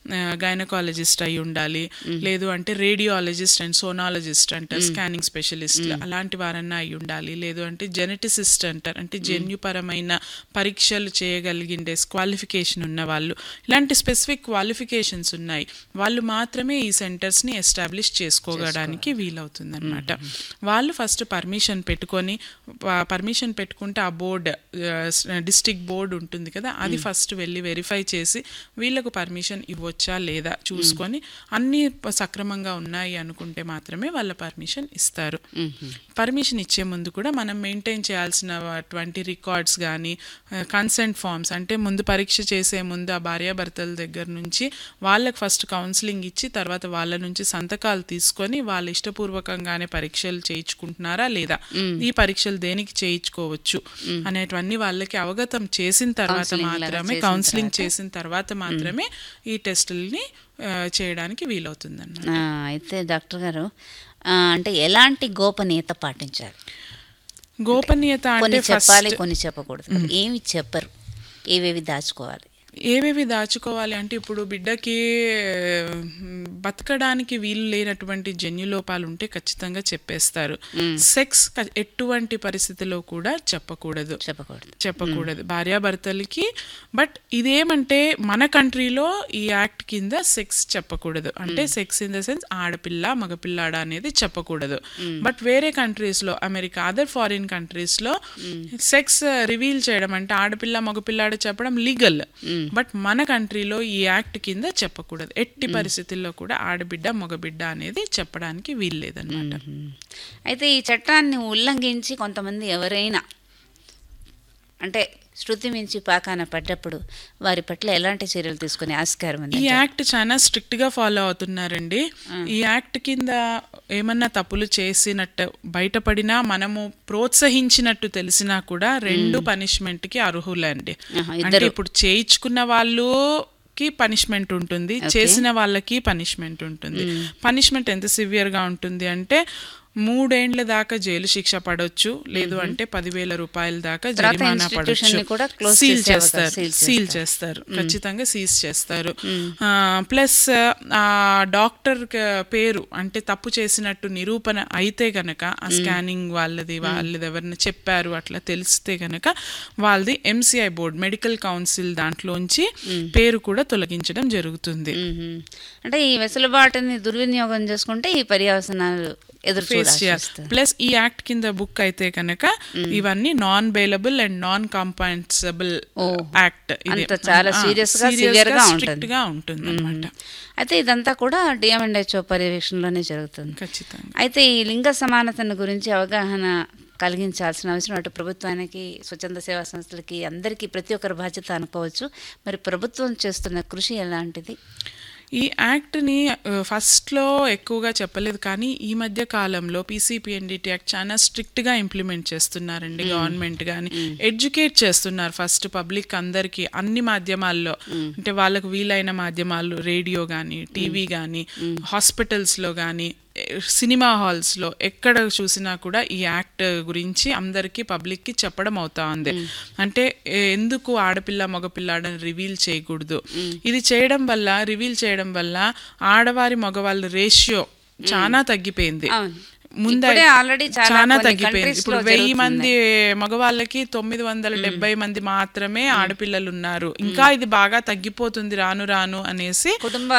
Gynaecologist అయి ఉండాలి లేదు అంటే రేడియాలజిస్ట్ అండ్ సోనాలజిస్ట్ అంటారు స్కానింగ్ స్పెషలిస్ట్ అలాంటి వారన్నా అయి ఉండాలి లేదు అంటే జెనెటిసిస్ట్ అంటారు అంటే జన్యుపరమైన పరీక్షలు చేయగలిగిండే క్వాలిఫికేషన్ ఉన్న వాళ్ళు ఇలాంటి స్పెసిఫిక్ క్వాలిఫికేషన్స్ ఉన్నాయి వాళ్ళు మాత్రమే ఈ సెంటర్స్ని ఎస్టాబ్లిష్ చేసుకోవడానికి వీలవుతుంది అనమాట వాళ్ళు ఫస్ట్ పర్మిషన్ పెట్టుకొని పర్మిషన్ పెట్టుకుంటే ఆ బోర్డ్ డిస్టిక్ బోర్డు ఉంటుంది కదా అది ఫస్ట్ వెళ్ళి వెరిఫై చేసి వీళ్ళకు పర్మిషన్ ఇవ్వచ్చా లేదా చూసుకొని అన్నీ ప- సక్రమంగా ఉన్నాయి అనుకుంటే మాత్రమే వాళ్ళ పర్మిషన్ ఇస్తారు పర్మిషన్ ఇచ్చే ముందు కూడా మనం మెయింటైన్ చేయాల్సినటువంటి రికార్డ్స్ కానీ కన్సెంట్ ఫామ్స్ అంటే ముందు పరీక్ష చేసే ముందు ఆ భార్యాభర్తల దగ్గర నుంచి వాళ్ళకి ఫస్ట్ కౌన్సిలింగ్ ఇచ్చి తర్వాత వాళ్ళ నుంచి సంతకాలు తీసుకొని వాళ్ళ ఇష్టపూర్వకంగానే పరీక్షలు చేయించుకుంటున్నారా లేదా ఈ పరీక్షలు దేనికి చేయించుకోవచ్చు అనేటివన్నీ వాళ్ళకి అవగతం చేసిన తర్వాత Counselling లాగా మాత్రమే చేసిన కౌన్సిలింగ్ చేసిన తర్వాత మాత్రమే ఈ టెస్టుల్ని ఆ, చేయడానికి వీలవుతుంది ఆ, అయితే డాక్టర్ గారు ఆ, అంటే ఎలాంటి గోపనీయత పాటించాలి గోపనీయత కొన్ని అంటే చెప్పాలి ఫస్ట్ కొన్ని చెప్పకూడదు కదా. ఏమి చెప్పరు ఏవేవి దాచుకోవాలి ఏవేవి దాచుకోవాలి అంటే ఇప్పుడు బిడ్డకి మ్, బతకడానికి వీలు లేనటువంటి జన్యులోపాలు ఉంటే ఖచ్చితంగా చెప్పేస్తారు సెక్స్ క- ఎటువంటి పరిస్థితిలో కూడా చెప్పకూడదు చెప్పకూడదు చెప్పకూడదు భార్యాభర్తలకి బట్ ఇదేమంటే మన కంట్రీలో ఈ యాక్ట్ కింద సెక్స్ చెప్పకూడదు అంటే సెక్స్ ఇన్ ద సెన్స్ ఆడపిల్ల మగపిల్లాడ అనేది చెప్పకూడదు బట్ వేరే కంట్రీస్ లో అమెరికా అదర్ ఫారిన్ కంట్రీస్ లో సెక్స్ రివీల్ చేయడం అంటే ఆడపిల్ల మగపిల్లాడు చెప్పడం లీగల్ బట్ మన కంట్రీలో ఈ యాక్ట్ కింద చెప్పకూడదు ఎట్టి పరిస్థితుల్లో కూడా ఆడబిడ్డ మగబిడ్డ అనేది చెప్పడానికి వీల్లేదన్నమాట మ్మ్. అయితే ఈ చట్టాన్ని ఉల్లంఘించి కొంతమంది ఎవరైనా అంటే శృతి మించి పాకాన పడ్డప్పుడు వారి పట్ల ఎలాంటి చర్యలు తీసుకునే ఆస్కారం ఉంది ఈ యాక్ట్ చాలా స్ట్రిక్ట్ గా ఫాలో అవుతున్నారండి ఈ యాక్ట్ కింద ఏమన్నా తప్పులు చేసినట్టు బయటపడినా మనము ప్రోత్సహించినట్టు తెలిసినా కూడా రెండు పనిష్మెంట్ కి అర్హులండి ఆహా, అంటే ఇప్పుడు చేయించుకున్న వాళ్ళు కి పనిష్మెంట్ ఉంటుంది చేసిన వాళ్ళకి పనిష్మెంట్ ఉంటుంది పనిష్మెంట్ ఎంత సివియర్ గా ఉంటుంది అంటే మూడేండ్ల దాకా జైలు శిక్ష పడవచ్చు లేదు అంటే పదివేల రూపాయల దాకా తర్వాత జరిమానా institution ని కూడా పడవచ్చు close సీల్ చేసే అవకాశం- చేస్తారు seal సీల్ చేస్తారు ఖచ్చితంగా సీజ్ చేస్తారు ప్లస్ ఆ డాక్టర్ పేరు అంటే తప్పు చేసినట్టు నిరూపణ అయితే గనక ఆ స్కానింగ్ వాళ్ళది వాళ్ళది ఎవరిని చెప్పారు అట్లా తెలిస్తే గనక వాళ్ళది ఎంసీఐ బోర్డ్ మెడికల్ కౌన్సిల్ దాంట్లోంచి పేరు కూడా తొలగించడం జరుగుతుంది మ్మ్. అంటే ఈ వెసులుబాటుని దుర్వినియోగం చేసుకుంటే ఈ పర్యవసనాలు ఎదురు ఫేస్ చేయాలి చూడాల్సి ప్లస్ ఈ యాక్ట్ కింద బుక్ అయితే కనుక ఇవన్నీ non bailable and non compensable ఓ. యాక్ట్ అంత చాలా serious గా, severe గా ఉంటుంది. గా ఉంటుంది అనమాట అయితే ఇదంతా కూడా డిఎంఎండ్హెచ్ఓ పర్యవేక్షణలోనే జరుగుతుంది ఖచ్చితంగా అయితే ఈ లింగ సమానతను గురించి అవగాహన కలిగించాల్సిన అవసరం అటు ప్రభుత్వానికి స్వచ్ఛంద సేవా సంస్థలకి అందరికీ ప్రతి ఒక్కరి బాధ్యత అనుకోవచ్చు మరి ప్రభుత్వం చేస్తున్న కృషి ఎలాంటిది ఈ యాక్ట్ని ఫస్ట్లో ఎక్కువగా చెప్పలేదు కానీ ఈ మధ్య కాలంలో పీసీపీఎన్డిటి యాక్ట్ చాలా స్ట్రిక్ట్గా ఇంప్లిమెంట్ చేస్తున్నారండి గవర్నమెంట్ కానీ ఎడ్యుకేట్ చేస్తున్నారు ఫస్ట్ పబ్లిక్ అందరికీ అన్ని మాధ్యమాల్లో అంటే వాళ్ళకు వీలైన మాధ్యమాలు రేడియో కానీ టీవీ కానీ హాస్పిటల్స్లో కానీ సినిమా హాల్స్లో ఎక్కడ చూసినా కూడా ఈ యాక్ట్ గురించి అందరికీ పబ్లిక్కి చెప్పడం అవుతా ఉంది అంటే ఏ- ఎందుకు ఆడపిల్ల మగపిల్లాడని రివీల్ చేయకూడదు ఇది చేయడం వల్ల రివీల్ చేయడం వల్ల ఆడవారి మగవాళ్ళ రేషియో చాలా తగ్గిపోయింది అవును. ముందే ఇప్పుడే already చాలా చాలా కొన్ని తగ్గిపోయింది countries ఇప్పుడు లో వెయ్యి జరుగుతుంది. మంది మగవాళ్ళకి తొమ్మిది వందల డెబ్బై మంది మాత్రమే ఆడపిల్లలు ఉన్నారు ఇంకా ఇది బాగా తగ్గిపోతుంది రాను రాను అనేసి కుటుంబ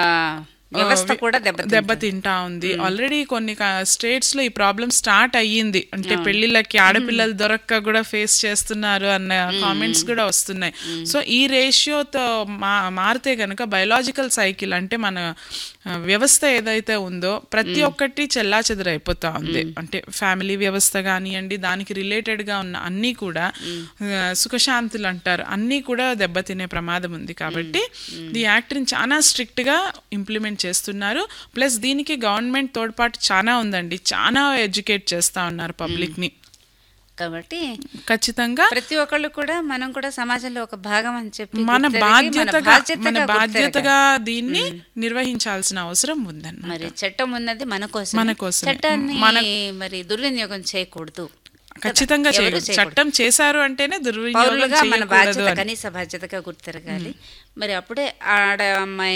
వ్యవస్థ కూడా దెబ్బ దెబ్బతింటా ఉంది ఆల్రెడీ కొన్ని స్టేట్స్ లో ఈ ప్రాబ్లం స్టార్ట్ అయ్యింది అంటే పెళ్లిళ్ళకి ఆడపిల్లలు దొరక్క కూడా ఫేస్ చేస్తున్నారు అన్న కామెంట్స్ కూడా వస్తున్నాయి సో ఈ రేషియోతో మా మారితే గనక బయలాజికల్ సైకిల్ అంటే మన ఆ, వ్యవస్థ ఏదైతే ఉందో ప్రతి ఒక్కటి చెల్లా చెదరైపోతా ఉంది అంటే ఫ్యామిలీ వ్యవస్థ కానివ్వండి దానికి రిలేటెడ్ గా ఉన్న అన్నీ కూడా ఆ, సుఖశాంతులు అంటారు అన్నీ కూడా దెబ్బతినే ప్రమాదం ఉంది కాబట్టి ఈ యాక్ట్ని చాలా స్ట్రిక్ట్ గా ఇంప్లిమెంట్ చేస్తున్నారు ప్లస్ దీనికి గవర్నమెంట్ తోడ్పాటు చాలా ఉందండి చాలా ఎడ్యుకేట్ చేస్తా ఉన్నారు పబ్లిక్ ని కాబట్టి ఖచ్చితంగా ప్రతి ఒక్కళ్ళు కూడా మనం కూడా సమాజంలో ఒక భాగం అని చెప్పి మన గుర్తెరిగి, బాధ్యతగా బాధ్యతగా మన గుర్తెరగాలి. బాధ్యతగా దీన్ని నిర్వహించాల్సిన అవసరం ఉందన్నమాట మరి చట్టం ఉన్నది మన కోసం మన కోసమే. చట్టాన్ని మన- మరి దుర్వినియోగం చేయకూడదు ఖచ్చితంగా ఎవరు చేయకూడదు చేయకూడదు. చట్టం చేశారు అంటేనే దుర్వినియోగం పౌరులుగా మన చేయకూడదు బాధ్యత అని కనీస బాధ్యతగా గుర్తెరగాలి మరి అప్పుడే ఆడ అమ్మాయి